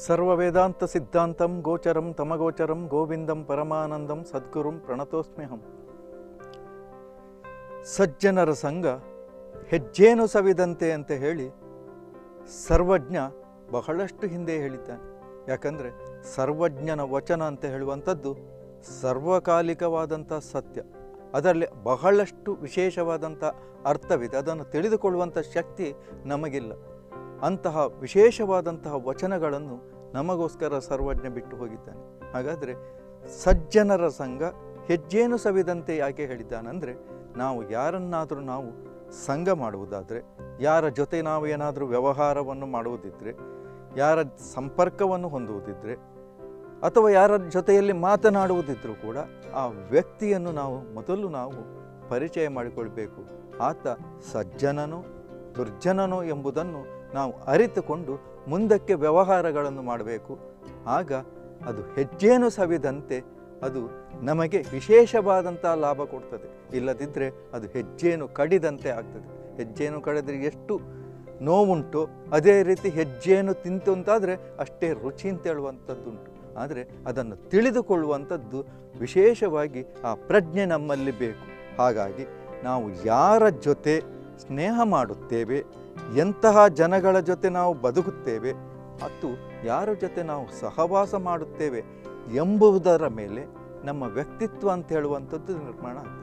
ಸರ್ವವೇದಾಂತ ಸಿದ್ಧಾಂತಂ ಗೋಚರಂ ತಮಗೋಚರಂ ಗೋವಿಂದಂ ಪರಮಾನಂದಂ ಸದ್ಗುರುಂ ಪ್ರಣತೋಸ್ಮ್ಯಹಂ ಸಜ್ಜನರ ಸಂಘ ಹೆಜ್ಜೇನು ಸವಿದಂತೆ ಅಂತ ಹೇಳಿ ಸರ್ವಜ್ಞ ಬಹಳಷ್ಟು ಹಿಂದೆ ಹೇಳಿದ್ದಾನೆ ಯಾಕಂದರೆ ಸರ್ವಜ್ಞನ ವಚನ ಅಂತ ಹೇಳುವಂಥದ್ದು ಸರ್ವಕಾಲಿಕವಾದಂಥ ಸತ್ಯ ಅದರಲ್ಲಿ ಬಹಳಷ್ಟು ವಿಶೇಷವಾದಂಥ ಅರ್ಥವಿದೆ ಅದನ್ನು ತಿಳಿದುಕೊಳ್ಳುವಂಥ ಶಕ್ತಿ ನಮಗಿಲ್ಲ ಅಂತಹ ವಿಶೇಷವಾದಂತಹ ವಚನಗಳನ್ನು ನಮಗೋಸ್ಕರ ಸರ್ವಜ್ಞ ಬಿಟ್ಟು ಹೋಗಿದ್ದಾನೆ ಹಾಗಾದರೆ ಸಜ್ಜನರ ಸಂಘ ಹೆಜ್ಜೇನು ಸವಿದಂತೆ ಯಾಕೆ ಹೇಳಿದ್ದಾನಂದರೆ ನಾವು ಯಾರನ್ನಾದರೂ ನಾವು ಸಂಘ ಮಾಡುವುದಾದರೆ ಯಾರ ಜೊತೆ ನಾವು ಏನಾದರೂ ವ್ಯವಹಾರವನ್ನು ಮಾಡುವುದಿದ್ದರೆ ಯಾರ ಸಂಪರ್ಕವನ್ನು ಹೊಂದುವುದಿದ್ದರೆ ಅಥವಾ ಯಾರ ಜೊತೆಯಲ್ಲಿ ಮಾತನಾಡುವುದಿದ್ದರೂ ಕೂಡ ಆ ವ್ಯಕ್ತಿಯನ್ನು ನಾವು ಮೊದಲು ನಾವು ಪರಿಚಯ ಮಾಡಿಕೊಳ್ಬೇಕು ಆತ ಸಜ್ಜನನೋ ದುರ್ಜನನೋ ಎಂಬುದನ್ನು ನಾವು ಅರಿತುಕೊಂಡು ಮುಂದಕ್ಕೆ ವ್ಯವಹಾರಗಳನ್ನು ಮಾಡಬೇಕು ಆಗ ಅದು ಹೆಜ್ಜೇನು ಸವಿದಂತೆ ಅದು ನಮಗೆ ವಿಶೇಷವಾದಂಥ ಲಾಭ ಕೊಡ್ತದೆ ಇಲ್ಲದಿದ್ದರೆ ಅದು ಹೆಜ್ಜೇನು ಕಡಿದಂತೆ ಆಗ್ತದೆ ಹೆಜ್ಜೇನು ಕಡಿದ್ರೆ ಎಷ್ಟು ನೋವುಂಟು ಅದೇ ರೀತಿ ಹೆಜ್ಜೆಯನ್ನು ತಿಂತು ಅಂತಾದರೆ ಅಷ್ಟೇ ರುಚಿ ಅಂತ ಹೇಳುವಂಥದ್ದುಂಟು ಆದರೆ ಅದನ್ನು ತಿಳಿದುಕೊಳ್ಳುವಂಥದ್ದು ವಿಶೇಷವಾಗಿ ಆ ಪ್ರಜ್ಞೆ ನಮ್ಮಲ್ಲಿ ಬೇಕು ಹಾಗಾಗಿ ನಾವು ಯಾರ ಜೊತೆ ಸ್ನೇಹ ಮಾಡುತ್ತೇವೆ ಎಂತಹ ಜನಗಳ ಜೊತೆ ನಾವು ಬದುಕುತ್ತೇವೆ ಮತ್ತು ಯಾರ ಜೊತೆ ನಾವು ಸಹವಾಸ ಮಾಡುತ್ತೇವೆ ಎಂಬುದರ ಮೇಲೆ ನಮ್ಮ ವ್ಯಕ್ತಿತ್ವ ಅಂತ ಹೇಳುವಂಥದ್ದು ನಿರ್ಮಾಣ ಆಗ್ತದೆ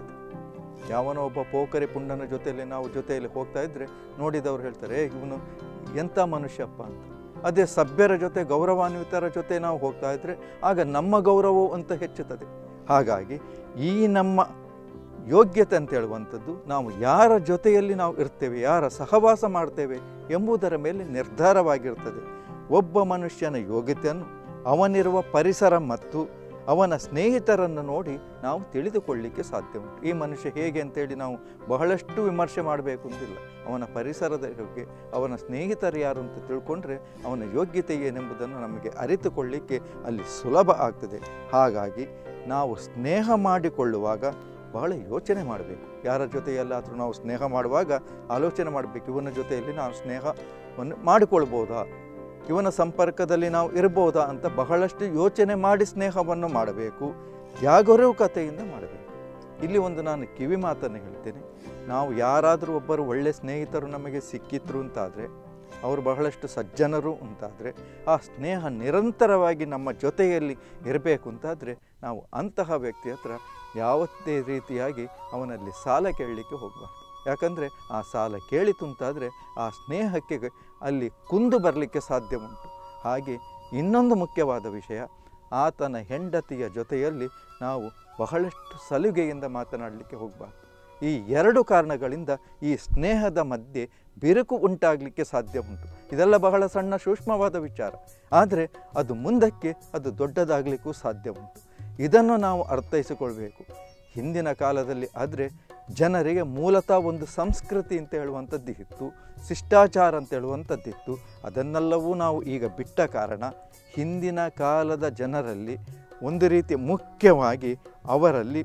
ಯಾವನೋ ಒಬ್ಬ ಪೋಕರೆ ಪುಂಡನ ಜೊತೆಯಲ್ಲಿ ನಾವು ಜೊತೆಯಲ್ಲಿ ಹೋಗ್ತಾ ಇದ್ದರೆ ನೋಡಿದವರು ಹೇಳ್ತಾರೆ "ಏ, ಇವನು ಎಂಥ ಮನುಷ್ಯಪ್ಪ ಅಂತ ಅದೇ ಸಭ್ಯರ ಜೊತೆ ಗೌರವಾನ್ವಿತರ ಜೊತೆ ನಾವು ಹೋಗ್ತಾ ಇದ್ದರೆ ಆಗ ನಮ್ಮ ಗೌರವವು ಅಂತ ಹೆಚ್ಚುತ್ತದೆ ಹಾಗಾಗಿ ಈ ನಮ್ಮ ಯೋಗ್ಯತೆ ಅಂತ ಹೇಳುವಂಥದ್ದು ನಾವು ಯಾರ ಜೊತೆಯಲ್ಲಿ ನಾವು ಇರ್ತೇವೆ ಯಾರ ಸಹವಾಸ ಮಾಡ್ತೇವೆ ಎಂಬುದರ ಮೇಲೆ ನಿರ್ಧಾರವಾಗಿರ್ತದೆ ಒಬ್ಬ ಮನುಷ್ಯನ ಯೋಗ್ಯತೆಯನ್ನು ಅವನಿರುವ ಪರಿಸರ ಮತ್ತು ಅವನ ಸ್ನೇಹಿತರನ್ನು ನೋಡಿ ನಾವು ತಿಳಿದುಕೊಳ್ಳಿಕ್ಕೆ ಸಾಧ್ಯ ಉಂಟು ಈ ಮನುಷ್ಯ ಹೇಗೆ ಅಂತೇಳಿ ನಾವು ಬಹಳಷ್ಟು ವಿಮರ್ಶೆ ಮಾಡಬೇಕು ಅಂತಿಲ್ಲ ಅವನ ಪರಿಸರದ ಬಗ್ಗೆ ಅವನ ಸ್ನೇಹಿತರು ಯಾರು ಅಂತ ತಿಳ್ಕೊಂಡ್ರೆ ಅವನ ಯೋಗ್ಯತೆ ಏನೆಂಬುದನ್ನು ನಮಗೆ ಅರಿತುಕೊಳ್ಳಿಕ್ಕೆ ಅಲ್ಲಿ ಸುಲಭ ಆಗ್ತದೆ ಹಾಗಾಗಿ ನಾವು ಸ್ನೇಹ ಮಾಡಿಕೊಳ್ಳುವಾಗ ಬಹಳ ಯೋಚನೆ ಮಾಡಬೇಕು ಯಾರ ಜೊತೆಯಲ್ಲಾದರೂ ನಾವು ಸ್ನೇಹ ಮಾಡುವಾಗ ಆಲೋಚನೆ ಮಾಡಬೇಕು ಇವನ ಜೊತೆಯಲ್ಲಿ ನಾವು ಸ್ನೇಹವನ್ನು ಮಾಡಿಕೊಳ್ಬೋದಾ ಇವನ ಸಂಪರ್ಕದಲ್ಲಿ ನಾವು ಇರ್ಬೋದಾ ಅಂತ ಬಹಳಷ್ಟು ಯೋಚನೆ ಮಾಡಿ ಸ್ನೇಹವನ್ನು ಮಾಡಬೇಕು ಜಾಗರೂಕತೆಯಿಂದ ಮಾಡಬೇಕು ಇಲ್ಲಿ ಒಂದು ನಾನು ಕಿವಿ ಮಾತನ್ನು ಹೇಳ್ತೇನೆ ನಾವು ಯಾರಾದರೂ ಒಬ್ಬರು ಒಳ್ಳೆಯ ಸ್ನೇಹಿತರು ನಮಗೆ ಸಿಕ್ಕಿದ್ರು ಅಂತಾದರೆ ಅವರು ಬಹಳಷ್ಟು ಸಜ್ಜನರು ಅಂತಾದರೆ ಆ ಸ್ನೇಹ ನಿರಂತರವಾಗಿ ನಮ್ಮ ಜೊತೆಯಲ್ಲಿ ಇರಬೇಕು ಅಂತಾದರೆ ನಾವು ಅಂತಹ ವ್ಯಕ್ತಿ ಹತ್ರ ಯಾವತ್ತೇ ರೀತಿಯಾಗಿ ಅವನಲ್ಲಿ ಸಾಲ ಕೇಳಲಿಕ್ಕೆ ಹೋಗಬಾರ್ದು ಯಾಕಂದರೆ ಆ ಸಾಲ ಕೇಳಿತು ಅಂತಾದರೆ ಆ ಸ್ನೇಹಕ್ಕೆ ಅಲ್ಲಿ ಕುಂದು ಬರಲಿಕ್ಕೆ ಸಾಧ್ಯ ಉಂಟು ಹಾಗೆ ಇನ್ನೊಂದು ಮುಖ್ಯವಾದ ವಿಷಯ ಆತನ ಹೆಂಡತಿಯ ಜೊತೆಯಲ್ಲಿ ನಾವು ಬಹಳಷ್ಟು ಸಲುಗೆಯಿಂದ ಮಾತನಾಡಲಿಕ್ಕೆ ಹೋಗಬಾರ್ದು ಈ ಎರಡು ಕಾರಣಗಳಿಂದ ಈ ಸ್ನೇಹದ ಮಧ್ಯೆ ಬಿರುಕು ಉಂಟಾಗಲಿಕ್ಕೆ ಸಾಧ್ಯ ಉಂಟು ಇದೆಲ್ಲ ಬಹಳ ಸಣ್ಣ ಸೂಕ್ಷ್ಮವಾದ ವಿಚಾರ ಆದರೆ ಅದು ಮುಂದಕ್ಕೆ ಅದು ದೊಡ್ಡದಾಗಲಿಕ್ಕೂ ಸಾಧ್ಯ ಉಂಟು ಇದನ್ನು ನಾವು ಅರ್ಥೈಸಿಕೊಳ್ಬೇಕು ಹಿಂದಿನ ಕಾಲದಲ್ಲಿ ಆದರೆ ಜನರಿಗೆ ಮೂಲತಃ ಒಂದು ಸಂಸ್ಕೃತಿ ಅಂತ ಹೇಳುವಂಥದ್ದು ಇತ್ತು ಶಿಷ್ಟಾಚಾರ ಅಂತ ಹೇಳುವಂಥದ್ದಿತ್ತು ಅದನ್ನೆಲ್ಲವೂ ನಾವು ಈಗ ಬಿಟ್ಟ ಕಾರಣ ಹಿಂದಿನ ಕಾಲದ ಜನರಲ್ಲಿ ಒಂದು ರೀತಿ ಮುಖ್ಯವಾಗಿ ಅವರಲ್ಲಿ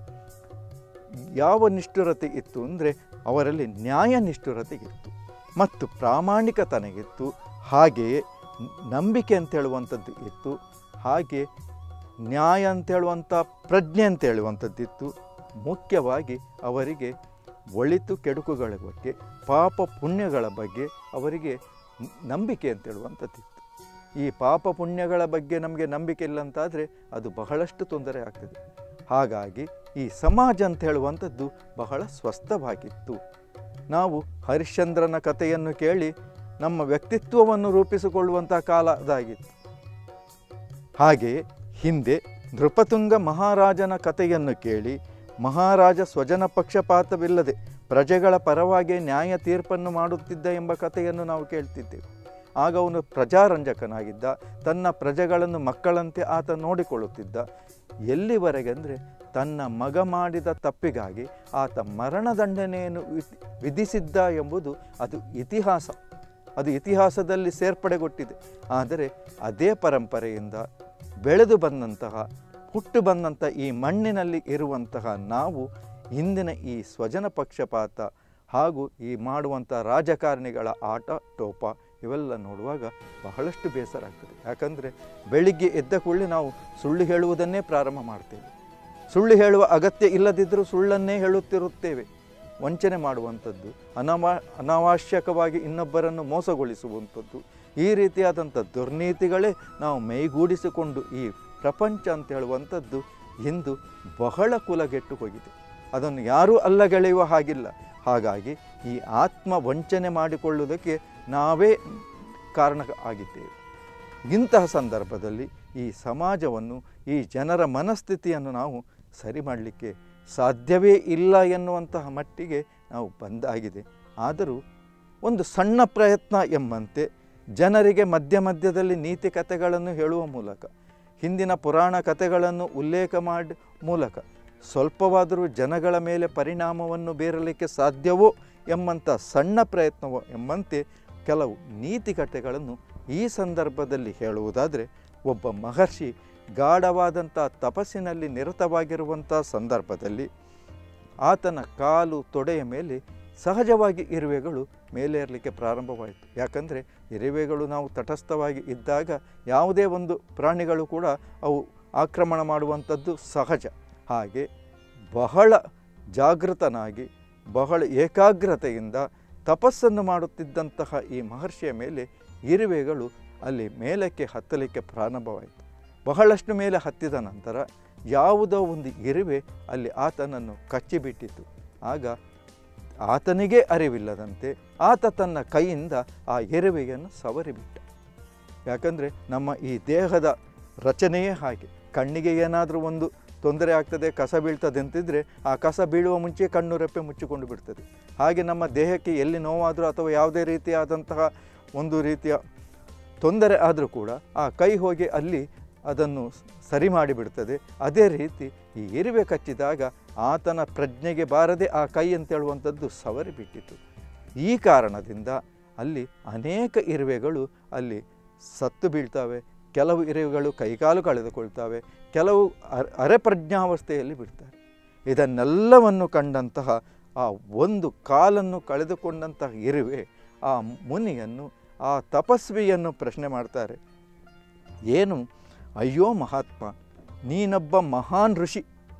ಯಾವ ನಿಷ್ಠುರತೆ ಇತ್ತು ಅಂದರೆ ಅವರಲ್ಲಿ ನ್ಯಾಯ ನಿಷ್ಠುರತೆ ಇತ್ತು ಮತ್ತು ಪ್ರಾಮಾಣಿಕತನಗಿತ್ತು ಹಾಗೆಯೇ ನಂಬಿಕೆ ಅಂತ ಹೇಳುವಂಥದ್ದು ಇತ್ತು ಹಾಗೆ ನ್ಯಾಯ ಅಂತ ಹೇಳುವಂಥ ಪ್ರಜ್ಞೆ ಅಂತ ಹೇಳುವಂಥದ್ದಿತ್ತು ಮುಖ್ಯವಾಗಿ ಅವರಿಗೆ ಒಳಿತು ಕೆಡುಕುಗಳ ಬಗ್ಗೆ ಪಾಪ ಪುಣ್ಯಗಳ ಬಗ್ಗೆ ಅವರಿಗೆ ನ- ನಂಬಿಕೆ ಅಂತ ಹೇಳುವಂಥದ್ದಿತ್ತು ಈ ಪಾಪ ಪುಣ್ಯಗಳ ಬಗ್ಗೆ ನಮಗೆ ನಂಬಿಕೆ ಇಲ್ಲ ಅಂತಾದರೆ ಅದು ಬಹಳಷ್ಟು ತೊಂದರೆ ಆಗ್ತದೆ ಹಾಗಾಗಿ ಈ ಸಮಾಜ ಅಂತ ಹೇಳುವಂಥದ್ದು ಬಹಳ ಸ್ವಸ್ಥವಾಗಿತ್ತು ನಾವು ಹರಿಶ್ಚಂದ್ರನ ಕಥೆಯನ್ನು ಕೇಳಿ ನಮ್ಮ ವ್ಯಕ್ತಿತ್ವವನ್ನು ರೂಪಿಸಿಕೊಳ್ಳುವಂಥ ಕಾಲ ಅದಾಗಿತ್ತು ಹಾಗೆಯೇ ಹಿಂದೆ ನೃಪತುಂಗ ಮಹಾರಾಜನ ಕಥೆಯನ್ನು ಕೇಳಿ ಮಹಾರಾಜ ಸ್ವಜನ ಪಕ್ಷಪಾತವಿಲ್ಲದೆ ಪ್ರಜೆಗಳ ಪರವಾಗಿ ನ್ಯಾಯ ತೀರ್ಪನ್ನು ಮಾಡುತ್ತಿದ್ದ ಎಂಬ ಕಥೆಯನ್ನು ನಾವು ಕೇಳ್ತಿದ್ದೇವೆ ಆಗ ಅವನು ಪ್ರಜಾರಂಜಕನಾಗಿದ್ದ ತನ್ನ ಪ್ರಜೆಗಳನ್ನು ಮಕ್ಕಳಂತೆ ಆತ ನೋಡಿಕೊಳ್ಳುತ್ತಿದ್ದ ಎಲ್ಲಿವರೆಗೆ ಅಂದರೆ ತನ್ನ ಮಗ ಮಾಡಿದ ತಪ್ಪಿಗಾಗಿ ಆತ ಮರಣದಂಡನೆಯನ್ನು ವಿಧಿ- ವಿಧಿಸಿದ್ದ ಎಂಬುದು ಅದು ಇತಿಹಾಸ ಅದು ಇತಿಹಾಸದಲ್ಲಿ ಸೇರ್ಪಡೆಗೊಟ್ಟಿದೆ ಆದರೆ ಅದೇ ಪರಂಪರೆಯಿಂದ ಬೆಳೆದು ಬಂದಂತಹ ಹುಟ್ಟು ಬಂದಂಥ ಈ ಮಣ್ಣಿನಲ್ಲಿ ಇರುವಂತಹ ನಾವು ಇಂದಿನ ಈ ಸ್ವಜನ ಪಕ್ಷಪಾತ ಹಾಗೂ ಈ ಮಾಡುವಂಥ ರಾಜಕಾರಣಿಗಳ ಆಟ ಟೋಪ ಇವೆಲ್ಲ ನೋಡುವಾಗ ಬಹಳಷ್ಟು ಬೇಸರ ಆಗ್ತದೆ ಯಾಕಂದರೆ ಬೆಳಿಗ್ಗೆ ಎದ್ದ ಕೂಡಲೇ ನಾವು ಸುಳ್ಳು ಹೇಳುವುದನ್ನೇ ಪ್ರಾರಂಭ ಮಾಡ್ತೇವೆ ಸುಳ್ಳು ಹೇಳುವ ಅಗತ್ಯ ಇಲ್ಲದಿದ್ದರೂ ಸುಳ್ಳನ್ನೇ ಹೇಳುತ್ತಿರುತ್ತೇವೆ ವಂಚನೆ ಮಾಡುವಂಥದ್ದು ಅನವಾ ಅನಾವಶ್ಯಕವಾಗಿ ಇನ್ನೊಬ್ಬರನ್ನು ಮೋಸಗೊಳಿಸುವಂಥದ್ದು ಈ ರೀತಿಯಾದಂಥ ದುರ್ನೀತಿಗಳೇ ನಾವು ಮೈಗೂಡಿಸಿಕೊಂಡು ಈ ಪ್ರಪಂಚ ಅಂತ ಹೇಳುವಂಥದ್ದು ಇಂದು ಬಹಳ ಕುಲಗೆಟ್ಟು ಹೋಗಿದೆ ಅದನ್ನು ಯಾರೂ ಅಲ್ಲಗೆಳೆಯುವ ಹಾಗಿಲ್ಲ ಹಾಗಾಗಿ ಈ ಆತ್ಮ ವಂಚನೆ ಮಾಡಿಕೊಳ್ಳುವುದಕ್ಕೆ ನಾವೇ ಕಾರಣ ಆಗಿದ್ದೇವೆ ಇಂತಹ ಸಂದರ್ಭದಲ್ಲಿ ಈ ಸಮಾಜವನ್ನು ಈ ಜನರ ಮನಸ್ಥಿತಿಯನ್ನು ನಾವು ಸರಿ ಮಾಡಲಿಕ್ಕೆ ಸಾಧ್ಯವೇ ಇಲ್ಲ ಎನ್ನುವಂತಹ ಮಟ್ಟಿಗೆ ನಾವು ಬಂದಾಗಿದೆ ಆದರೂ ಒಂದು ಸಣ್ಣ ಪ್ರಯತ್ನ ಎಂಬಂತೆ ಜನರಿಗೆ ಮಧ್ಯ ಮಧ್ಯದಲ್ಲಿ ನೀತಿ ಕಥೆಗಳನ್ನು ಹೇಳುವ ಮೂಲಕ ಹಿಂದಿನ ಪುರಾಣ ಕಥೆಗಳನ್ನು ಉಲ್ಲೇಖ ಮಾಡಿ ಮೂಲಕ ಸ್ವಲ್ಪವಾದರೂ ಜನಗಳ ಮೇಲೆ ಪರಿಣಾಮವನ್ನು ಬೀರಲಿಕ್ಕೆ ಸಾಧ್ಯವೋ ಎಂಬಂಥ ಸಣ್ಣ ಪ್ರಯತ್ನವೋ ಎಂಬಂತೆ ಕೆಲವು ನೀತಿ ಕಥೆಗಳನ್ನು ಈ ಸಂದರ್ಭದಲ್ಲಿ ಹೇಳುವುದಾದರೆ ಒಬ್ಬ ಮಹರ್ಷಿ ಗಾಢವಾದಂಥ ತಪಸ್ಸಿನಲ್ಲಿ ನಿರತವಾಗಿರುವಂಥ ಸಂದರ್ಭದಲ್ಲಿ ಆತನ ಕಾಲು ತೊಡೆಯ ಮೇಲೆ ಸಹಜವಾಗಿ ಇರುವೆಗಳು ಮೇಲೇರಲಿಕ್ಕೆ ಪ್ರಾರಂಭವಾಯಿತು ಯಾಕಂದರೆ ಇರುವೆಗಳು ನಾವು ತಟಸ್ಥವಾಗಿ ಇದ್ದಾಗ ಯಾವುದೇ ಒಂದು ಪ್ರಾಣಿಗಳು ಕೂಡ ಅವು ಆಕ್ರಮಣ ಮಾಡುವಂಥದ್ದು ಸಹಜ ಹಾಗೆ ಬಹಳ ಜಾಗೃತನಾಗಿ ಬಹಳ ಏಕಾಗ್ರತೆಯಿಂದ ತಪಸ್ಸನ್ನು ಮಾಡುತ್ತಿದ್ದಂತಹ ಈ ಮಹರ್ಷಿಯ ಮೇಲೆ ಇರುವೆಗಳು ಅಲ್ಲಿ ಮೇಲಕ್ಕೆ ಹತ್ತಲಿಕ್ಕೆ ಪ್ರಾರಂಭವಾಯಿತು ಬಹಳಷ್ಟು ಮೇಲೆ ಹತ್ತಿದ ನಂತರ ಯಾವುದೋ ಒಂದು ಇರುವೆ ಅಲ್ಲಿ ಆತನನ್ನು ಕಚ್ಚಿಬಿಟ್ಟಿತು ಆಗ ಆತನಿಗೆ ಅರಿವಿಲ್ಲದಂತೆ ಆತ ತನ್ನ ಕೈಯಿಂದ ಆ ಇರುವೆಯನ್ನು ಸವರಿಬಿಟ್ಟ ಯಾಕಂದರೆ ನಮ್ಮ ಈ ದೇಹದ ರಚನೆಯೇ ಹಾಗೆ ಕಣ್ಣಿಗೆ ಏನಾದರೂ ಒಂದು ತೊಂದರೆ ಆಗ್ತದೆ ಕಸ ಬೀಳ್ತದೆ ಅಂತಿದ್ರೆ ಆ ಕಸ ಬೀಳುವ ಮುಂಚೆ ಕಣ್ಣು ರೆಪ್ಪೆ ಮುಚ್ಚಿಕೊಂಡು ಬಿಡ್ತದೆ ಹಾಗೆ ನಮ್ಮ ದೇಹಕ್ಕೆ ಎಲ್ಲಿ ನೋವಾದರೂ ಅಥವಾ ಯಾವುದೇ ರೀತಿಯಾದಂತಹ ಒಂದು ರೀತಿಯ ತೊಂದರೆ ಆದರೂ ಕೂಡ ಆ ಕೈ ಹೋಗಿ ಅಲ್ಲಿ ಅದನ್ನು ಸರಿ ಮಾಡಿಬಿಡ್ತದೆ ಅದೇ ರೀತಿ ಈ ಇರುವೆ ಕಚ್ಚಿದಾಗ ಆತನ ಪ್ರಜ್ಞೆಗೆ ಬಾರದೆ ಆ ಕೈ ಅಂತೇಳುವಂಥದ್ದು ಸವರಿ ಬಿಟ್ಟಿತು ಈ ಕಾರಣದಿಂದ ಅಲ್ಲಿ ಅನೇಕ ಇರುವೆಗಳು ಅಲ್ಲಿ ಸತ್ತು ಬೀಳ್ತವೆ ಕೆಲವು ಇರುವೆಗಳು ಕೈಕಾಲು ಕಳೆದುಕೊಳ್ತವೆ ಕೆಲವು ಅರೆ ಅರೆಪ್ರಜ್ಞಾವಸ್ಥೆಯಲ್ಲಿ ಬಿಡ್ತಾರೆ ಇದನ್ನೆಲ್ಲವನ್ನು ಕಂಡಂತಹ ಆ ಒಂದು ಕಾಲನ್ನು ಕಳೆದುಕೊಂಡಂತಹ ಇರುವೆ ಆ ಮುನಿಯನ್ನು ಆ ತಪಸ್ವಿಯನ್ನು ಪ್ರಶ್ನೆ ಮಾಡ್ತಾರೆ ಏನು ಅಯ್ಯೋ ಮಹಾತ್ಮ ನೀನೊಬ್ಬ ಮಹಾನ್ ಋಷಿ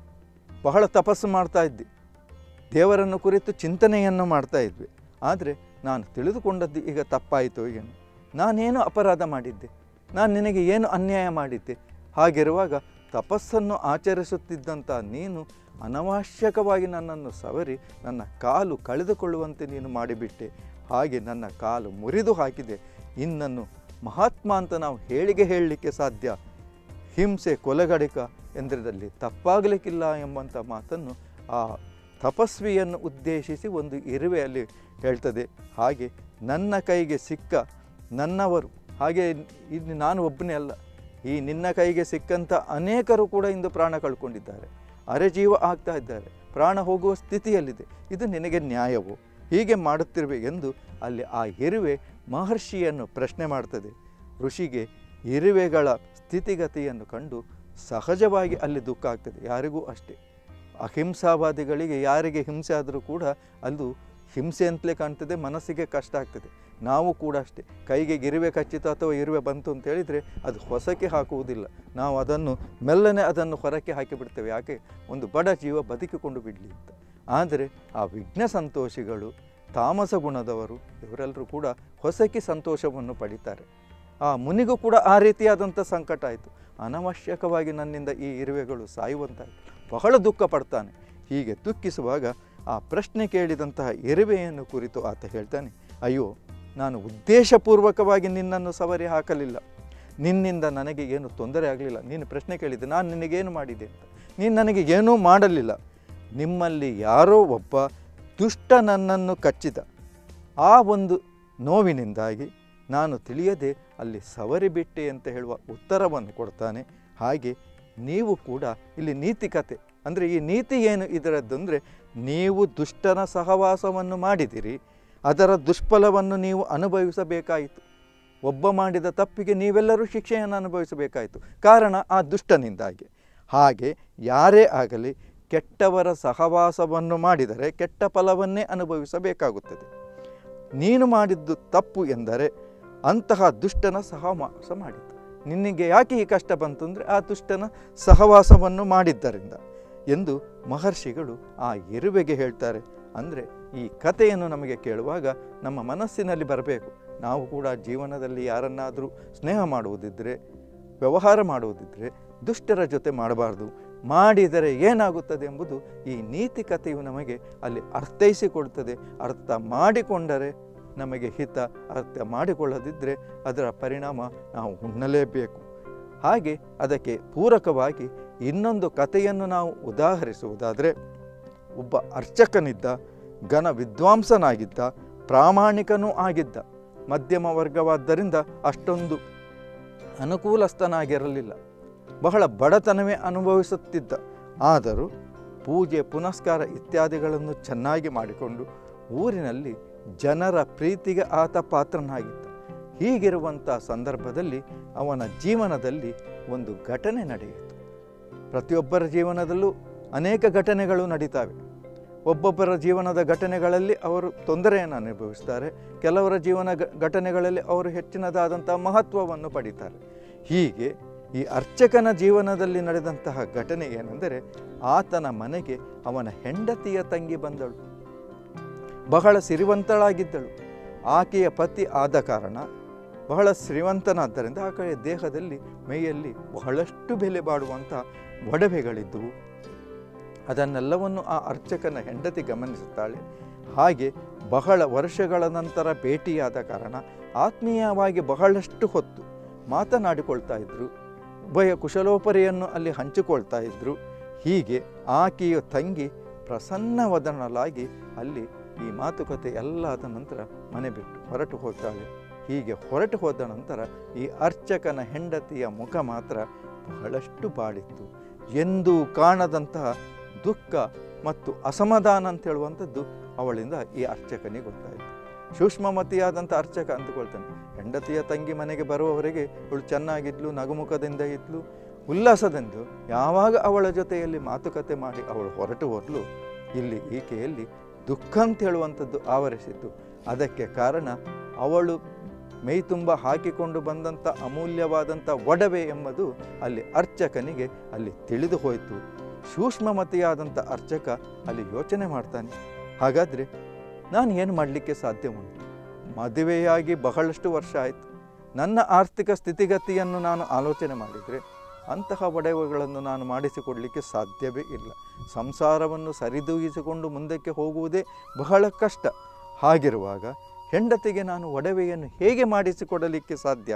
ಬಹಳ ತಪಸ್ಸು ಮಾಡ್ತಾ ಇದ್ದಿ ದೇವರನ್ನು ಕುರಿತು ಚಿಂತನೆಯನ್ನು ಮಾಡ್ತಾ ಇದ್ವಿ ಆದರೆ ನಾನು ತಿಳಿದುಕೊಂಡದ್ದು ಈಗ ತಪ್ಪಾಯಿತು ಏನು ನಾನೇನು ಅಪರಾಧ ಮಾಡಿದ್ದೆ ನಾನು ನಿನಗೆ ಏನು ಅನ್ಯಾಯ ಮಾಡಿದ್ದೆ ಹಾಗಿರುವಾಗ ತಪಸ್ಸನ್ನು ಆಚರಿಸುತ್ತಿದ್ದಂಥ ನೀನು ಅನವಶ್ಯಕವಾಗಿ ನನ್ನನ್ನು ಸವರಿ ನನ್ನ ಕಾಲು ಕಳೆದುಕೊಳ್ಳುವಂತೆ ನೀನು ಮಾಡಿಬಿಟ್ಟೆ ಹಾಗೆ ನನ್ನ ಕಾಲು ಮುರಿದು ಹಾಕಿದೆ ಇನ್ನನ್ನು ಮಹಾತ್ಮ ಅಂತ ನಾವು ಹೇಳಿಗೆ ಹೇಳಲಿಕ್ಕೆ ಸಾಧ್ಯ ಹಿಂಸೆ ಕೊಲೆಗಡಿಕ ಎಂದ್ರದಲ್ಲಿ ತಪ್ಪಾಗಲಿಕ್ಕಿಲ್ಲ ಎಂಬಂಥ ಮಾತನ್ನು ಆ ತಪಸ್ವಿಯನ್ನು ಉದ್ದೇಶಿಸಿ ಒಂದು ಇರುವೆಯಲ್ಲಿ ಹೇಳ್ತದೆ ಹಾಗೆ ನನ್ನ ಕೈಗೆ ಸಿಕ್ಕ ನನ್ನವರು ಹಾಗೆ ಇದು ನಾನು ಒಬ್ಬನೇ ಅಲ್ಲ ಈ ನಿನ್ನ ಕೈಗೆ ಸಿಕ್ಕಂಥ ಅನೇಕರು ಕೂಡ ಇಂದು ಪ್ರಾಣ ಕಳ್ಕೊಂಡಿದ್ದಾರೆ ಅರೆಜೀವ ಆಗ್ತಾ ಇದ್ದಾರೆ ಪ್ರಾಣ ಹೋಗುವ ಸ್ಥಿತಿಯಲ್ಲಿದೆ ಇದು ನಿನಗೆ ನ್ಯಾಯವೋ ಹೀಗೆ ಮಾಡುತ್ತಿರುವೆ ಎಂದು ಅಲ್ಲಿ ಆ ಇರುವೆ ಮಹರ್ಷಿಯನ್ನು ಪ್ರಶ್ನೆ ಮಾಡ್ತದೆ ಋಷಿಗೆ ಇರುವೆಗಳ ಸ್ಥಿತಿಗತಿಯನ್ನು ಕಂಡು ಸಹಜವಾಗಿ ಅಲ್ಲಿ ದುಃಖ ಆಗ್ತದೆ ಯಾರಿಗೂ ಅಷ್ಟೇ ಅಹಿಂಸಾವಾದಿಗಳಿಗೆ ಯಾರಿಗೆ ಹಿಂಸೆ ಆದರೂ ಕೂಡ ಅದು ಹಿಂಸೆ ಅಂತಲೇ ಕಾಣ್ತದೆ ಮನಸ್ಸಿಗೆ ಕಷ್ಟ ಆಗ್ತದೆ ನಾವು ಕೂಡ ಅಷ್ಟೇ ಕೈಗೆ ಇರುವೆ ಕಚ್ಚಿತು ಅಥವಾ ಇರುವೆ ಬಂತು ಅಂತ ಹೇಳಿದರೆ ಅದು ಹೊಸಕ್ಕೆ ಹಾಕುವುದಿಲ್ಲ ನಾವು ಅದನ್ನು ಮೆಲ್ಲನೆ ಅದನ್ನು ಹೊರಕ್ಕೆ ಹಾಕಿಬಿಡ್ತೇವೆ ಯಾಕೆ ಒಂದು ಬಡ ಜೀವ ಬದುಕಿಕೊಂಡು ಬಿಡಲಿ ಅಂತ ಆದರೆ ಆ ವಿಘ್ನ ಸಂತೋಷಿಗಳು ತಾಮಸ ಗುಣದವರು ಇವರೆಲ್ಲರೂ ಕೂಡ ಹೊಸಕಿ ಸಂತೋಷವನ್ನು ಪಡಿತಾರೆ ಆ ಮುನಿಗೂ ಕೂಡ ಆ ರೀತಿಯಾದಂಥ ಸಂಕಟ ಆಯಿತು ಅನವಶ್ಯಕವಾಗಿ ನನ್ನಿಂದ ಈ ಇರುವೆಗಳು ಸಾಯುವಂತಾಯಿತು ಬಹಳ ದುಃಖ ಪಡ್ತಾನೆ ಹೀಗೆ ದುಃಖಿಸುವಾಗ ಆ ಪ್ರಶ್ನೆ ಕೇಳಿದಂತಹ ಇರುವೆಯನ್ನು ಕುರಿತು ಆತ ಹೇಳ್ತಾನೆ ಅಯ್ಯೋ ನಾನು ಉದ್ದೇಶಪೂರ್ವಕವಾಗಿ ನಿನ್ನನ್ನು ಸವರಿ ಹಾಕಲಿಲ್ಲ ನಿನ್ನಿಂದ ನನಗೆ ಏನು ತೊಂದರೆ ಆಗಲಿಲ್ಲ ನೀನು ಪ್ರಶ್ನೆ ಕೇಳಿದ್ದೆ ನಾನು ನಿನಗೇನು ಮಾಡಿದೆ ಅಂತ ನೀನು ನನಗೆ ಏನೂ ಮಾಡಲಿಲ್ಲ ನಿಮ್ಮಲ್ಲಿ ಯಾರೋ ಒಬ್ಬ ದುಷ್ಟ ನನ್ನನ್ನು ಕಚ್ಚಿದ ಆ ಒಂದು ನೋವಿನಿಂದಾಗಿ ನಾನು ತಿಳಿಯದೆ ಅಲ್ಲಿ ಸವರಿ ಬಿಟ್ಟೆ ಅಂತ ಹೇಳುವ ಉತ್ತರವನ್ನು ಕೊಡ್ತಾನೆ ಹಾಗೆ ನೀವು ಕೂಡ ಇಲ್ಲಿ ನೀತಿ ಕತೆ ಅಂದರೆ ಈ ನೀತಿ ಏನು ಇದರದ್ದಂದರೆ ನೀವು ದುಷ್ಟನ ಸಹವಾಸವನ್ನು ಮಾಡಿದಿರಿ ಅದರ ದುಷ್ಫಲವನ್ನು ನೀವು ಅನುಭವಿಸಬೇಕಾಯಿತು ಒಬ್ಬ ಮಾಡಿದ ತಪ್ಪಿಗೆ ನೀವೆಲ್ಲರೂ ಶಿಕ್ಷೆಯನ್ನು ಅನುಭವಿಸಬೇಕಾಯಿತು ಕಾರಣ ಆ ದುಷ್ಟನಿಂದಾಗಿ ಹಾಗೆ ಯಾರೇ ಆಗಲಿ ಕೆಟ್ಟವರ ಸಹವಾಸವನ್ನು ಮಾಡಿದರೆ ಕೆಟ್ಟ ಫಲವನ್ನೇ ಅನುಭವಿಸಬೇಕಾಗುತ್ತದೆ ನೀನು ಮಾಡಿದ್ದು ತಪ್ಪು ಎಂದರೆ ಅಂತಹ ದುಷ್ಟನ ಸಹವಾಸ ಮಾಡಿದ್ದ ನಿನಗೆ ಯಾಕೆ ಈ ಕಷ್ಟ ಬಂತು ಅಂದರೆ ಆ ದುಷ್ಟನ ಸಹವಾಸವನ್ನು ಮಾಡಿದ್ದರಿಂದ ಎಂದು ಮಹರ್ಷಿಗಳು ಆ ಇರುವೆಗೆ ಹೇಳ್ತಾರೆ ಅಂದರೆ ಈ ಕಥೆಯನ್ನು ನಮಗೆ ಕೇಳುವಾಗ ನಮ್ಮ ಮನಸ್ಸಿನಲ್ಲಿ ಬರಬೇಕು ನಾವು ಕೂಡ ಜೀವನದಲ್ಲಿ ಯಾರನ್ನಾದರೂ ಸ್ನೇಹ ಮಾಡುವುದಿದ್ದರೆ ವ್ಯವಹಾರ ಮಾಡುವುದಿದ್ದರೆ ದುಷ್ಟರ ಜೊತೆ ಮಾಡಬಾರ್ದು ಮಾಡಿದರೆ ಏನಾಗುತ್ತದೆ ಎಂಬುದು ಈ ನೀತಿ ಕಥೆಯು ನಮಗೆ ಅಲ್ಲಿ ಅರ್ಥೈಸಿಕೊಡುತ್ತದೆ ಅರ್ಥ ಮಾಡಿಕೊಂಡರೆ ನಮಗೆ ಹಿತ ಅರ್ಥ ಮಾಡಿಕೊಳ್ಳದಿದ್ದರೆ ಅದರ ಪರಿಣಾಮ ನಾವು ಉಣ್ಣಲೇಬೇಕು ಹಾಗೆ ಅದಕ್ಕೆ ಪೂರಕವಾಗಿ ಇನ್ನೊಂದು ಕಥೆಯನ್ನು ನಾವು ಉದಾಹರಿಸುವುದಾದರೆ ಒಬ್ಬ ಅರ್ಚಕನಿದ್ದ ಘನ ವಿದ್ವಾಂಸನಾಗಿದ್ದ ಪ್ರಾಮಾಣಿಕನೂ ಆಗಿದ್ದ ಮಧ್ಯಮ ವರ್ಗವಾದ್ದರಿಂದ ಅಷ್ಟೊಂದು ಅನುಕೂಲಸ್ಥನಾಗಿರಲಿಲ್ಲ ಬಹಳ ಬಡತನವೇ ಅನುಭವಿಸುತ್ತಿದ್ದ ಆದರೂ ಪೂಜೆ ಪುನಸ್ಕಾರ ಇತ್ಯಾದಿಗಳನ್ನು ಚೆನ್ನಾಗಿ ಮಾಡಿಕೊಂಡು ಊರಿನಲ್ಲಿ ಜನರ ಪ್ರೀತಿಗೆ ಆತ ಪಾತ್ರನಾಗಿದ್ದ ಹೀಗಿರುವಂಥ ಸಂದರ್ಭದಲ್ಲಿ ಅವನ ಜೀವನದಲ್ಲಿ ಒಂದು ಘಟನೆ ನಡೆಯಿತು ಪ್ರತಿಯೊಬ್ಬರ ಜೀವನದಲ್ಲೂ ಅನೇಕ ಘಟನೆಗಳು ನಡೀತಾವೆ ಒಬ್ಬೊಬ್ಬರ ಜೀವನದ ಘಟನೆಗಳಲ್ಲಿ ಅವರು ತೊಂದರೆಯನ್ನು ಅನುಭವಿಸ್ತಾರೆ ಕೆಲವರ ಜೀವನ ಘ- ಘಟನೆಗಳಲ್ಲಿ ಅವರು ಹೆಚ್ಚಿನದಾದಂಥ ಮಹತ್ವವನ್ನು ಪಡೀತಾರೆ ಹೀಗೆ ಈ ಅರ್ಚಕನ ಜೀವನದಲ್ಲಿ ನಡೆದಂತಹ ಘಟನೆ ಏನೆಂದರೆ ಆತನ ಮನೆಗೆ ಅವನ ಹೆಂಡತಿಯ ತಂಗಿ ಬಂದಳು ಬಹಳ ಸಿರಿವಂತಳಾಗಿದ್ದಳು ಆಕೆಯ ಪತಿ ಆದ ಕಾರಣ ಬಹಳ ಶ್ರೀಮಂತನಾದ್ದರಿಂದ ಆಕೆಯ ದೇಹದಲ್ಲಿ ಮೈಯಲ್ಲಿ ಬಹಳಷ್ಟು ಬೆಲೆ ಬಾಳುವಂಥ ಒಡವೆಗಳಿದ್ದವು ಅದನ್ನೆಲ್ಲವನ್ನು ಆ ಅರ್ಚಕನ ಹೆಂಡತಿ ಗಮನಿಸುತ್ತಾಳೆ ಹಾಗೆ ಬಹಳ ವರ್ಷಗಳ ನಂತರ ಭೇಟಿಯಾದ ಕಾರಣ ಆತ್ಮೀಯವಾಗಿ ಬಹಳಷ್ಟು ಹೊತ್ತು ಮಾತನಾಡಿಕೊಳ್ತಾ ಇದ್ದರು ಉಭಯ ಕುಶಲೋಪರಿಯನ್ನು ಅಲ್ಲಿ ಹಂಚಿಕೊಳ್ತಾ ಇದ್ದರು ಹೀಗೆ ಆಕೆಯ ತಂಗಿ ಪ್ರಸನ್ನವದನಲಾಗಿ ಅಲ್ಲಿ ಈ ಮಾತುಕತೆ ಎಲ್ಲ ಆದ ನಂತರ ಮನೆ ಬಿಟ್ಟು ಹೊರಟು ಹೋಗ್ತಾಳೆ ಹೀಗೆ ಹೊರಟು ಹೋದ ನಂತರ ಈ ಅರ್ಚಕನ ಹೆಂಡತಿಯ ಮುಖ ಮಾತ್ರ ಬಹಳಷ್ಟು ಬಾಳಿತ್ತು ಎಂದೂ ಕಾಣದಂತಹ ದುಃಖ ಮತ್ತು ಅಸಮಾಧಾನ ಅಂತ ಹೇಳುವಂಥದ್ದು ಅವಳಿಂದ ಈ ಅರ್ಚಕನಿಗೆ ಗೊತ್ತಾಯಿತು ಸೂಕ್ಷ್ಮಮತಿಯಾದಂಥ ಅರ್ಚಕ ಅಂದುಕೊಳ್ತಾನೆ ಹೆಂಡತಿಯ ತಂಗಿ ಮನೆಗೆ ಬರುವವರೆಗೆ ಅವಳು ಚೆನ್ನಾಗಿದ್ಲು ನಗುಮುಖದಿಂದ ಇದ್ಲು ಉಲ್ಲಾಸದಿಂದ ಯಾವಾಗ ಅವಳ ಜೊತೆಯಲ್ಲಿ ಮಾತುಕತೆ ಮಾಡಿ ಅವಳು ಹೊರಟು ಹೋದ್ಲು ಇಲ್ಲಿ ಈಕೆಯಲ್ಲಿ ದುಃಖ ಅಂತ ಹೇಳುವಂಥದ್ದು ಆವರಿಸಿತ್ತು ಅದಕ್ಕೆ ಕಾರಣ ಅವಳು ಮೈ ತುಂಬ ಹಾಕಿಕೊಂಡು ಬಂದಂಥ ಅಮೂಲ್ಯವಾದಂಥ ಒಡವೆ ಎಂಬುದು ಅಲ್ಲಿ ಅರ್ಚಕನಿಗೆ ಅಲ್ಲಿ ತಿಳಿದು ಹೋಯಿತು ಸೂಕ್ಷ್ಮಮತಿಯಾದಂಥ ಅರ್ಚಕ ಅಲ್ಲಿ ಯೋಚನೆ ಮಾಡ್ತಾನೆ ಹಾಗಾದರೆ ನಾನು ಏನು ಮಾಡಲಿಕ್ಕೆ ಸಾಧ್ಯ ಉಂಟು ಮದುವೆಯಾಗಿ ಬಹಳಷ್ಟು ವರ್ಷ ಆಯಿತು ನನ್ನ ಆರ್ಥಿಕ ಸ್ಥಿತಿಗತಿಯನ್ನು ನಾನು ಆಲೋಚನೆ ಮಾಡಿದರೆ ಅಂತಹ ಒಡವೆಗಳನ್ನು ನಾನು ಮಾಡಿಸಿಕೊಡಲಿಕ್ಕೆ ಸಾಧ್ಯವೇ ಇಲ್ಲ ಸಂಸಾರವನ್ನು ಸರಿದೂಗಿಸಿಕೊಂಡು ಮುಂದಕ್ಕೆ ಹೋಗುವುದೇ ಬಹಳ ಕಷ್ಟ ಹಾಗಿರುವಾಗ ಹೆಂಡತಿಗೆ ನಾನು ಒಡವೆಯನ್ನು ಹೇಗೆ ಮಾಡಿಸಿಕೊಡಲಿಕ್ಕೆ ಸಾಧ್ಯ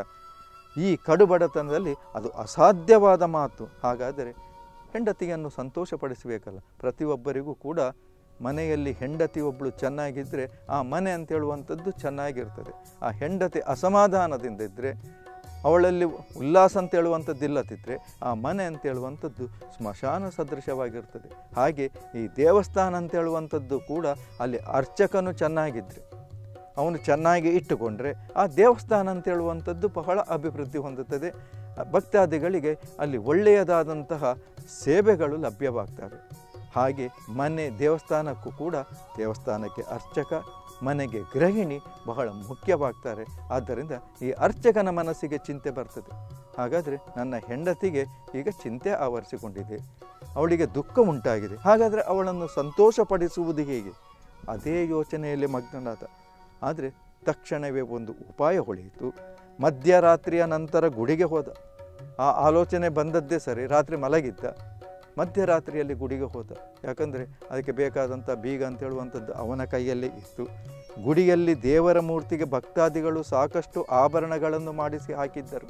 ಈ ಕಡುಬಡತನದಲ್ಲಿ ಅದು ಅಸಾಧ್ಯವಾದ ಮಾತು ಹಾಗಾದರೆ ಹೆಂಡತಿಯನ್ನು ಸಂತೋಷಪಡಿಸಬೇಕಲ್ಲ ಪ್ರತಿಯೊಬ್ಬರಿಗೂ ಕೂಡ ಮನೆಯಲ್ಲಿ ಹೆಂಡತಿ ಒಬ್ಬಳು ಚೆನ್ನಾಗಿದ್ದರೆ ಆ ಮನೆ ಅಂತ ಹೇಳುವಂಥದ್ದು ಚೆನ್ನಾಗಿರ್ತದೆ ಆ ಹೆಂಡತಿ ಅಸಮಾಧಾನದಿಂದ ಇದ್ದರೆ ಅವಳಲ್ಲಿ ಉಲ್ಲಾಸ ಅಂತ ಹೇಳುವಂಥದ್ದು ಇಲ್ಲದಿದ್ದರೆ ಆ ಮನೆ ಅಂತ ಹೇಳುವಂಥದ್ದು ಸ್ಮಶಾನ ಸದೃಶವಾಗಿರ್ತದೆ ಹಾಗೆ ಈ ದೇವಸ್ಥಾನ ಅಂತ ಹೇಳುವಂಥದ್ದು ಕೂಡ ಅಲ್ಲಿ ಅರ್ಚಕನು ಚೆನ್ನಾಗಿದ್ದರೆ ಅವನು ಚೆನ್ನಾಗಿ ಇಟ್ಟುಕೊಂಡ್ರೆ ಆ ದೇವಸ್ಥಾನ ಅಂತ ಹೇಳುವಂಥದ್ದು ಬಹಳ ಅಭಿವೃದ್ಧಿ ಹೊಂದುತ್ತದೆ ಭಕ್ತಾದಿಗಳಿಗೆ ಅಲ್ಲಿ ಒಳ್ಳೆಯದಾದಂತಹ ಸೇವೆಗಳು ಲಭ್ಯವಾಗ್ತವೆ ಹಾಗೆ ಮನೆ ದೇವಸ್ಥಾನಕ್ಕೂ ಕೂಡ ದೇವಸ್ಥಾನಕ್ಕೆ ಅರ್ಚಕ ಮನೆಗೆ ಗೃಹಿಣಿ ಬಹಳ ಮುಖ್ಯವಾಗ್ತಾರೆ ಆದ್ದರಿಂದ ಈ ಅರ್ಚಕನ ಮನಸ್ಸಿಗೆ ಚಿಂತೆ ಬರ್ತದೆ ಹಾಗಾದರೆ ನನ್ನ ಹೆಂಡತಿಗೆ ಈಗ ಚಿಂತೆ ಆವರಿಸಿಕೊಂಡಿದೆ ಅವಳಿಗೆ ದುಃಖ ಉಂಟಾಗಿದೆ ಹಾಗಾದರೆ ಅವಳನ್ನು ಸಂತೋಷಪಡಿಸುವುದು ಹೇಗೆ ಅದೇ ಯೋಚನೆಯಲ್ಲಿ ಮಗ್ನನಾದ ಆದರೆ ತಕ್ಷಣವೇ ಒಂದು ಉಪಾಯ ಹೊಳೆಯಿತು ಮಧ್ಯರಾತ್ರಿಯ ನಂತರ ಗುಡಿಗೆ ಹೋದ ಆ ಆಲೋಚನೆ ಬಂದದ್ದೇ ಸರಿ ರಾತ್ರಿ ಮಲಗಿದ್ದ ಮಧ್ಯರಾತ್ರಿಯಲ್ಲಿ ಗುಡಿಗೆ ಹೋದ ಯಾಕಂದರೆ ಅದಕ್ಕೆ ಬೇಕಾದಂಥ ಬೀಗ ಅಂತ ಹೇಳುವಂಥದ್ದು ಅವನ ಕೈಯಲ್ಲೇ ಇತ್ತು ಗುಡಿಯಲ್ಲಿ ದೇವರ ಮೂರ್ತಿಗೆ ಭಕ್ತಾದಿಗಳು ಸಾಕಷ್ಟು ಆಭರಣಗಳನ್ನು ಮಾಡಿಸಿ ಹಾಕಿದ್ದರು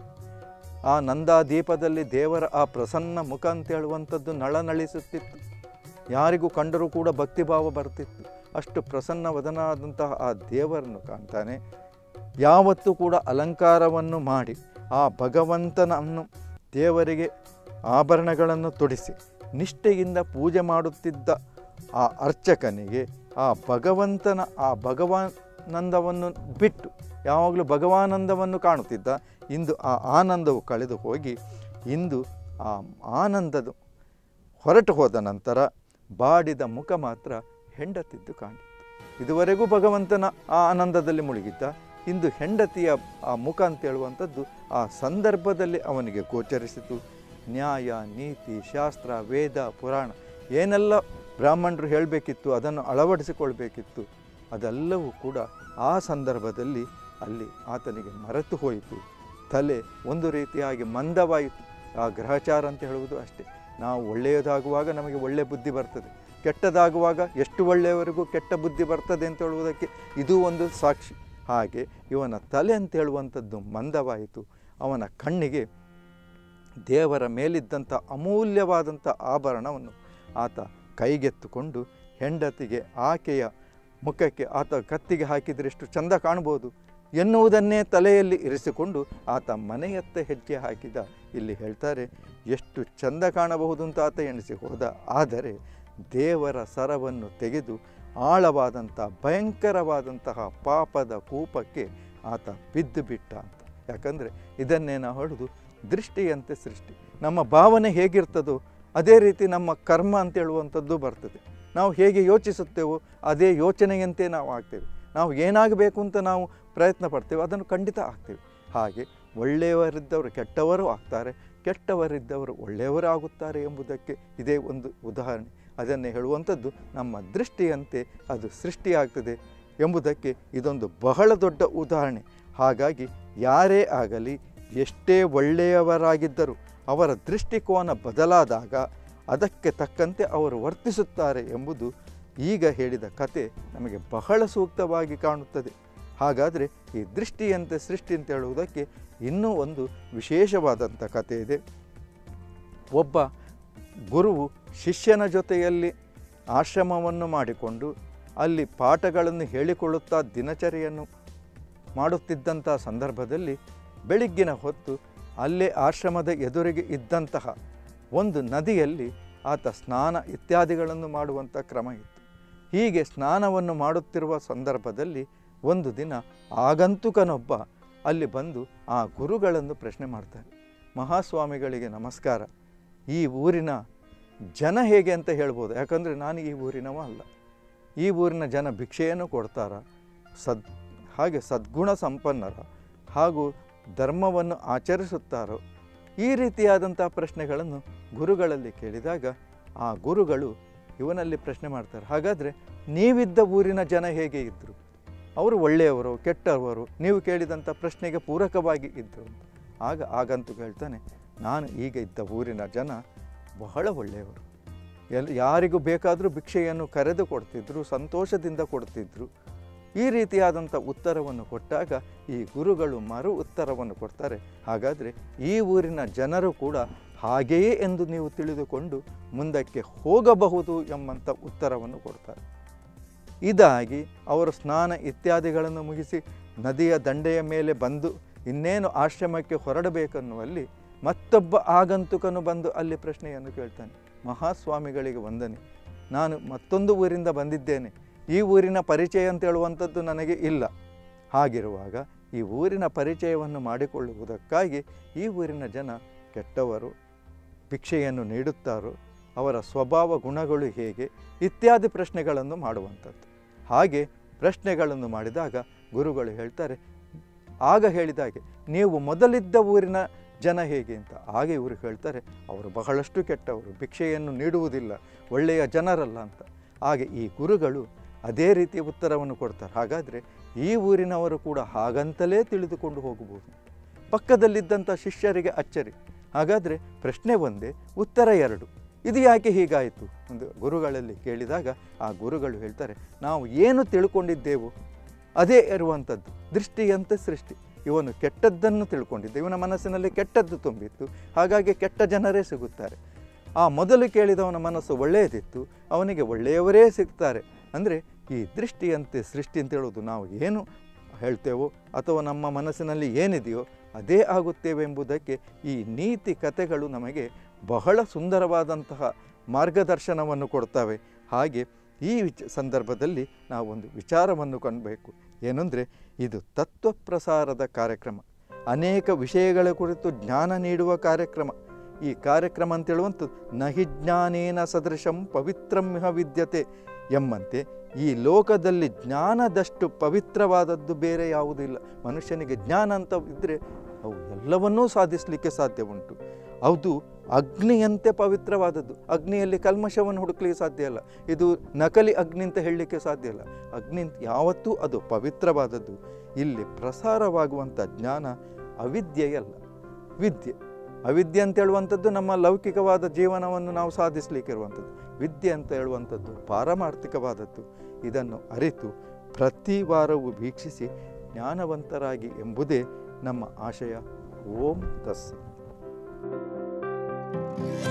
ಆ ನಂದಾದೀಪದಲ್ಲಿ ದೇವರ ಆ ಪ್ರಸನ್ನ ಮುಖ ಅಂತ ಹೇಳುವಂಥದ್ದು ನಳನಳಿಸುತ್ತಿತ್ತು ಯಾರಿಗೂ ಕಂಡರೂ ಕೂಡ ಭಕ್ತಿಭಾವ ಬರ್ತಿತ್ತು ಅಷ್ಟು ಪ್ರಸನ್ನ ವದನಾದಂತಹ ಆ ದೇವರನ್ನು ಕಾಣ್ತಾನೆ ಯಾವತ್ತೂ ಕೂಡ ಅಲಂಕಾರವನ್ನು ಮಾಡಿ ಆ ಭಗವಂತನನ್ನು ದೇವರಿಗೆ ಆಭರಣಗಳನ್ನು ತೊಡಿಸಿ ನಿಷ್ಠೆಯಿಂದ ಪೂಜೆ ಮಾಡುತ್ತಿದ್ದ ಆ ಅರ್ಚಕನಿಗೆ ಆ ಭಗವಂತನ ಆ ಭಗವಾನಂದವನ್ನು ಬಿಟ್ಟು ಯಾವಾಗಲೂ ಭಗವಾನಂದವನ್ನು ಕಾಣುತ್ತಿದ್ದ ಇಂದು ಆ ಆನಂದವು ಕಳೆದು ಹೋಗಿ ಇಂದು ಆ ಆನಂದದ ಹೊರಟು ಹೋದ ನಂತರ ಬಾಡಿದ ಮುಖ ಮಾತ್ರ ಹೆಂಡತಿದ್ದು ಕಾಣಿತ್ತು ಇದುವರೆಗೂ ಭಗವಂತನ ಆ ಆನಂದದಲ್ಲಿ ಮುಳುಗಿದ್ದ ಇಂದು ಹೆಂಡತಿಯ ಆ ಮುಖ ಅಂತ ಹೇಳುವಂಥದ್ದು ಆ ಸಂದರ್ಭದಲ್ಲಿ ಅವನಿಗೆ ಗೋಚರಿಸಿತು ನ್ಯಾಯ ನೀತಿ ಶಾಸ್ತ್ರ ವೇದ ಪುರಾಣ ಏನೆಲ್ಲ ಬ್ರಾಹ್ಮಣರು ಹೇಳಬೇಕಿತ್ತು ಅದನ್ನು ಅಳವಡಿಸಿಕೊಳ್ಬೇಕಿತ್ತು ಅದೆಲ್ಲವೂ ಕೂಡ ಆ ಸಂದರ್ಭದಲ್ಲಿ ಅಲ್ಲಿ ಆತನಿಗೆ ಮರೆತು ಹೋಯಿತು ತಲೆ ಒಂದು ರೀತಿಯಾಗಿ ಮಂದವಾಯಿತು ಆ ಗ್ರಹಚಾರ ಅಂತ ಹೇಳುವುದು ಅಷ್ಟೇ ನಾವು ಒಳ್ಳೆಯದಾಗುವಾಗ ನಮಗೆ ಒಳ್ಳೆಯ ಬುದ್ಧಿ ಬರ್ತದೆ ಕೆಟ್ಟದಾಗುವಾಗ ಎಷ್ಟು ಒಳ್ಳೆಯವರಿಗೂ ಕೆಟ್ಟ ಬುದ್ಧಿ ಬರ್ತದೆ ಅಂತ ಹೇಳುವುದಕ್ಕೆ ಇದು ಒಂದು ಸಾಕ್ಷಿ ಹಾಗೆ ಇವನ ತಲೆ ಅಂತ ಹೇಳುವಂಥದ್ದು ಮಂದವಾಯಿತು ಅವನ ಕಣ್ಣಿಗೆ ದೇವರ ಮೇಲಿದ್ದಂಥ ಅಮೂಲ್ಯವಾದಂಥ ಆಭರಣವನ್ನು ಆತ ಕೈಗೆತ್ತುಕೊಂಡು ಹೆಂಡತಿಗೆ ಆಕೆಯ ಮುಖಕ್ಕೆ ಆತ ಕತ್ತಿಗೆ ಹಾಕಿದರೆ ಎಷ್ಟು ಚಂದ ಕಾಣ್ಬೋದು ಎನ್ನುವುದನ್ನೇ ತಲೆಯಲ್ಲಿ ಇರಿಸಿಕೊಂಡು ಆತ ಮನೆಯತ್ತ ಹೆಜ್ಜೆ ಹಾಕಿದ ಇಲ್ಲಿ ಹೇಳ್ತಾರೆ ಎಷ್ಟು ಚಂದ ಕಾಣಬಹುದು ಅಂತ ಆತ ಎಣಿಸಿ ಹೋದ ಆದರೆ ದೇವರ ಸರವನ್ನು ತೆಗೆದು ಆಳವಾದಂಥ ಭಯಂಕರವಾದಂತಹ ಪಾಪದ ಕೂಪಕ್ಕೆ ಆತ ಬಿದ್ದು ಬಿಟ್ಟ ಅಂತ ಯಾಕಂದರೆ ಇದನ್ನೇ ನಾವು ಹೇಳೋದು ದೃಷ್ಟಿಯಂತೆ ಸೃಷ್ಟಿ ನಮ್ಮ ಭಾವನೆ ಹೇಗಿರ್ತದೋ ಅದೇ ರೀತಿ ನಮ್ಮ ಕರ್ಮ ಅಂತ ಹೇಳುವಂಥದ್ದು ಬರ್ತದೆ ನಾವು ಹೇಗೆ ಯೋಚಿಸುತ್ತೇವೋ ಅದೇ ಯೋಚನೆಯಂತೆ ನಾವು ಆಗ್ತೇವೆ ನಾವು ಏನಾಗಬೇಕು ಅಂತ ನಾವು ಪ್ರಯತ್ನ ಪಡ್ತೇವೆ ಅದನ್ನು ಖಂಡಿತ ಆಗ್ತೇವೆ ಹಾಗೆ ಒಳ್ಳೆಯವರಿದ್ದವರು ಕೆಟ್ಟವರು ಆಗ್ತಾರೆ ಕೆಟ್ಟವರಿದ್ದವರು ಒಳ್ಳೆಯವರು ಆಗುತ್ತಾರೆ ಎಂಬುದಕ್ಕೆ ಇದೇ ಒಂದು ಉದಾಹರಣೆ ಅದನ್ನೇ ಹೇಳುವಂಥದ್ದು ನಮ್ಮ ದೃಷ್ಟಿಯಂತೆ ಅದು ಸೃಷ್ಟಿಯಾಗ್ತದೆ ಎಂಬುದಕ್ಕೆ ಇದೊಂದು ಬಹಳ ದೊಡ್ಡ ಉದಾಹರಣೆ ಹಾಗಾಗಿ ಯಾರೇ ಆಗಲಿ ಎಷ್ಟೇ ಒಳ್ಳೆಯವರಾಗಿದ್ದರೂ ಅವರ ದೃಷ್ಟಿಕೋನ ಬದಲಾದಾಗ ಅದಕ್ಕೆ ತಕ್ಕಂತೆ ಅವರು ವರ್ತಿಸುತ್ತಾರೆ ಎಂಬುದು ಈಗ ಹೇಳಿದ ಕತೆ ನಮಗೆ ಬಹಳ ಸೂಕ್ತವಾಗಿ ಕಾಣುತ್ತದೆ ಹಾಗಾದರೆ ಈ ದೃಷ್ಟಿಯಂತೆ ಸೃಷ್ಟಿ ಅಂತ ಹೇಳುವುದಕ್ಕೆ ಇನ್ನೂ ಒಂದು ವಿಶೇಷವಾದಂಥ ಕತೆ ಇದೆ ಒಬ್ಬ ಗುರುವು ಶಿಷ್ಯನ ಜೊತೆಯಲ್ಲಿ ಆಶ್ರಮವನ್ನು ಮಾಡಿಕೊಂಡು ಅಲ್ಲಿ ಪಾಠಗಳನ್ನು ಹೇಳಿಕೊಳ್ಳುತ್ತಾ ದಿನಚರಿಯನ್ನು ಮಾಡುತ್ತಿದ್ದಂಥ ಸಂದರ್ಭದಲ್ಲಿ ಬೆಳಿಗ್ಗಿನ ಹೊತ್ತು ಅಲ್ಲೇ ಆಶ್ರಮದ ಎದುರಿಗೆ ಇದ್ದಂತಹ ಒಂದು ನದಿಯಲ್ಲಿ ಆತ ಸ್ನಾನ ಇತ್ಯಾದಿಗಳನ್ನು ಮಾಡುವಂಥ ಕ್ರಮ ಇತ್ತು ಹೀಗೆ ಸ್ನಾನವನ್ನು ಮಾಡುತ್ತಿರುವ ಸಂದರ್ಭದಲ್ಲಿ ಒಂದು ದಿನ ಆಗಂತುಕನೊಬ್ಬ ಅಲ್ಲಿ ಬಂದು ಆ ಗುರುಗಳನ್ನು ಪ್ರಶ್ನೆ ಮಾಡ್ತಾರೆ ಮಹಾಸ್ವಾಮಿಗಳಿಗೆ ನಮಸ್ಕಾರ ಈ ಊರಿನ ಜನ ಹೇಗೆ ಅಂತ ಹೇಳ್ಬೋದು ಯಾಕಂದರೆ ನಾನು ಈ ಊರಿನವ ಅಲ್ಲ ಈ ಊರಿನ ಜನ ಭಿಕ್ಷೆಯನ್ನು ಕೊಡ್ತಾರ ಸದ್ ಹಾಗೆ ಸದ್ಗುಣ ಸಂಪನ್ನರ ಹಾಗೂ ಧರ್ಮವನ್ನು ಆಚರಿಸುತ್ತಾರೋ ಈ ರೀತಿಯಾದಂಥ ಪ್ರಶ್ನೆಗಳನ್ನು ಗುರುಗಳಲ್ಲಿ ಕೇಳಿದಾಗ ಆ ಗುರುಗಳು ಇವನಲ್ಲಿ ಪ್ರಶ್ನೆ ಮಾಡ್ತಾರೆ ಹಾಗಾದರೆ ನೀವಿದ್ದ ಊರಿನ ಜನ ಹೇಗೆ ಇದ್ದರು ಅವರು ಒಳ್ಳೆಯವರು ಕೆಟ್ಟವರು ನೀವು ಕೇಳಿದಂಥ ಪ್ರಶ್ನೆಗೆ ಪೂರಕವಾಗಿ ಇದ್ದರು ಅಂತ ಆಗ ಆಗಂತೂ ಹೇಳ್ತಾನೆ ನಾನು ಈಗ ಇದ್ದ ಊರಿನ ಜನ ಬಹಳ ಒಳ್ಳೆಯವರು ಎಲ್ ಯಾರಿಗೂ ಬೇಕಾದರೂ ಭಿಕ್ಷೆಯನ್ನು ಕರೆದು ಕೊಡ್ತಿದ್ರು ಸಂತೋಷದಿಂದ ಕೊಡ್ತಿದ್ರು ಈ ರೀತಿಯಾದಂಥ ಉತ್ತರವನ್ನು ಕೊಟ್ಟಾಗ ಈ ಗುರುಗಳು ಮರು ಉತ್ತರವನ್ನು ಕೊಡ್ತಾರೆ ಹಾಗಾದರೆ ಈ ಊರಿನ ಜನರು ಕೂಡ ಹಾಗೆಯೇ ಎಂದು ನೀವು ತಿಳಿದುಕೊಂಡು ಮುಂದಕ್ಕೆ ಹೋಗಬಹುದು ಎಂಬಂಥ ಉತ್ತರವನ್ನು ಕೊಡ್ತಾರೆ ಇದಾಗಿ ಅವರು ಸ್ನಾನ ಇತ್ಯಾದಿಗಳನ್ನು ಮುಗಿಸಿ ನದಿಯ ದಂಡೆಯ ಮೇಲೆ ಬಂದು ಇನ್ನೇನು ಆಶ್ರಮಕ್ಕೆ ಹೊರಡಬೇಕನ್ನುವಲ್ಲಿ ಮತ್ತೊಬ್ಬ ಆಗಂತುಕನು ಬಂದು ಅಲ್ಲಿ ಪ್ರಶ್ನೆಯನ್ನು ಕೇಳ್ತಾನೆ ಮಹಾಸ್ವಾಮಿಗಳಿಗೆ ವಂದನೆ ನಾನು ಮತ್ತೊಂದು ಊರಿಂದ ಬಂದಿದ್ದೇನೆ ಈ ಊರಿನ ಪರಿಚಯ ಅಂತ ಹೇಳುವಂಥದ್ದು ನನಗೆ ಇಲ್ಲ ಹಾಗಿರುವಾಗ ಈ ಊರಿನ ಪರಿಚಯವನ್ನು ಮಾಡಿಕೊಳ್ಳುವುದಕ್ಕಾಗಿ ಈ ಊರಿನ ಜನ ಕೆಟ್ಟವರು ಭಿಕ್ಷೆಯನ್ನು ನೀಡುತ್ತಾರೋ ಅವರ ಸ್ವಭಾವ ಗುಣಗಳು ಹೇಗೆ ಇತ್ಯಾದಿ ಪ್ರಶ್ನೆಗಳನ್ನು ಮಾಡುವಂಥದ್ದು ಹಾಗೆ ಪ್ರಶ್ನೆಗಳನ್ನು ಮಾಡಿದಾಗ ಗುರುಗಳು ಹೇಳ್ತಾರೆ ಆಗ ಹೇಳಿದಾಗೆ ನೀವು ಮೊದಲಿದ್ದ ಊರಿನ ಜನ ಹೇಗೆ ಅಂತ ಹಾಗೆ ಇವರು ಹೇಳ್ತಾರೆ ಅವರು ಬಹಳಷ್ಟು ಕೆಟ್ಟವರು ಭಿಕ್ಷೆಯನ್ನು ನೀಡುವುದಿಲ್ಲ ಒಳ್ಳೆಯ ಜನರಲ್ಲ ಅಂತ ಹಾಗೆ ಈ ಗುರುಗಳು ಅದೇ ರೀತಿಯ ಉತ್ತರವನ್ನು ಕೊಡ್ತಾರೆ ಹಾಗಾದರೆ ಈ ಊರಿನವರು ಕೂಡ ಹಾಗಂತಲೇ ತಿಳಿದುಕೊಂಡು ಹೋಗಬಹುದು ಪಕ್ಕದಲ್ಲಿದ್ದಂಥ ಶಿಷ್ಯರಿಗೆ ಅಚ್ಚರಿ ಹಾಗಾದರೆ ಪ್ರಶ್ನೆ ಒಂದೇ ಉತ್ತರ ಎರಡು ಇದು ಯಾಕೆ ಹೀಗಾಯಿತು ಒಂದು ಗುರುಗಳಲ್ಲಿ ಕೇಳಿದಾಗ ಆ ಗುರುಗಳು ಹೇಳ್ತಾರೆ ನಾವು ಏನು ತಿಳ್ಕೊಂಡಿದ್ದೆವು ಅದೇ ಇರುವಂಥದ್ದು ದೃಷ್ಟಿಯಂತೆ ಸೃಷ್ಟಿ ಇವನು ಕೆಟ್ಟದ್ದನ್ನು ತಿಳ್ಕೊಂಡಿದ್ದ ಇವನ ಮನಸ್ಸಿನಲ್ಲಿ ಕೆಟ್ಟದ್ದು ತುಂಬಿತ್ತು ಹಾಗಾಗಿ ಕೆಟ್ಟ ಜನರೇ ಸಿಗುತ್ತಾರೆ ಆ ಮೊದಲು ಕೇಳಿದವನ ಮನಸ್ಸು ಒಳ್ಳೆಯದಿತ್ತು ಅವನಿಗೆ ಒಳ್ಳೆಯವರೇ ಸಿಗ್ತಾರೆ ಅಂದರೆ ಈ ದೃಷ್ಟಿಯಂತೆ ಸೃಷ್ಟಿ ಅಂತ ಹೇಳೋದು ನಾವು ಏನು ಹೇಳ್ತೇವೋ ಅಥವಾ ನಮ್ಮ ಮನಸ್ಸಿನಲ್ಲಿ ಏನಿದೆಯೋ ಅದೇ ಆಗುತ್ತೇವೆ ಎಂಬುದಕ್ಕೆ ಈ ನೀತಿ ಕಥೆಗಳು ನಮಗೆ ಬಹಳ ಸುಂದರವಾದಂತಹ ಮಾರ್ಗದರ್ಶನವನ್ನು ಕೊಡ್ತವೆ ಹಾಗೆ ಈ ವಿಚ ಸಂದರ್ಭದಲ್ಲಿ ನಾವು ಒಂದು ವಿಚಾರವನ್ನು ಕಾಣಬೇಕು ಏನಂದರೆ ಇದು ತತ್ವ ಪ್ರಸಾರದ ಕಾರ್ಯಕ್ರಮ ಅನೇಕ ವಿಷಯಗಳ ಕುರಿತು ಜ್ಞಾನ ನೀಡುವ ಕಾರ್ಯಕ್ರಮ ಈ ಕಾರ್ಯಕ್ರಮ ಅಂತೇಳುವಂಥದ್ದು ನಹಿ ಜ್ಞಾನೇನ ಸದೃಶಂ ಪವಿತ್ರಂ ಇಹ ವಿದ್ಯತೆ ಎಂಬಂತೆ ಈ ಲೋಕದಲ್ಲಿ ಜ್ಞಾನದಷ್ಟು ಪವಿತ್ರವಾದದ್ದು ಬೇರೆ ಯಾವುದೂ ಇಲ್ಲ ಮನುಷ್ಯನಿಗೆ ಜ್ಞಾನ ಅಂತ ಇದ್ದರೆ ಅವು ಎಲ್ಲವನ್ನೂ ಸಾಧಿಸಲಿಕ್ಕೆ ಸಾಧ್ಯ ಉಂಟು ಅದು ಅಗ್ನಿಯಂತೆ ಪವಿತ್ರವಾದದ್ದು ಅಗ್ನಿಯಲ್ಲಿ ಕಲ್ಮಶವನ್ನು ಹುಡುಕ್ಲಿಕ್ಕೆ ಸಾಧ್ಯ ಇಲ್ಲ ಇದು ನಕಲಿ ಅಗ್ನಿ ಅಂತ ಹೇಳಲಿಕ್ಕೆ ಸಾಧ್ಯ ಇಲ್ಲ ಅಗ್ನಿ ಅಂತ ಯಾವತ್ತೂ ಅದು ಪವಿತ್ರವಾದದ್ದು ಇಲ್ಲಿ ಪ್ರಸಾರವಾಗುವಂಥ ಜ್ಞಾನ ಅವಿದ್ಯೆಯಲ್ಲ ವಿದ್ಯೆ ಅವಿದ್ಯೆ ಅಂತ ಹೇಳುವಂಥದ್ದು ನಮ್ಮ ಲೌಕಿಕವಾದ ಜೀವನವನ್ನು ನಾವು ಸಾಧಿಸಲಿಕ್ಕೆ ಇರುವಂಥದ್ದು ವಿದ್ಯೆ ಅಂತ ಹೇಳುವಂಥದ್ದು ಪಾರಮಾರ್ಥಿಕವಾದದ್ದು ಇದನ್ನು ಅರಿತು ಪ್ರತಿ ವಾರವೂ ವೀಕ್ಷಿಸಿ ಜ್ಞಾನವಂತರಾಗಿ ಎಂಬುದೇ ನಮ್ಮ ಆಶಯ ಓಂ ತಸ್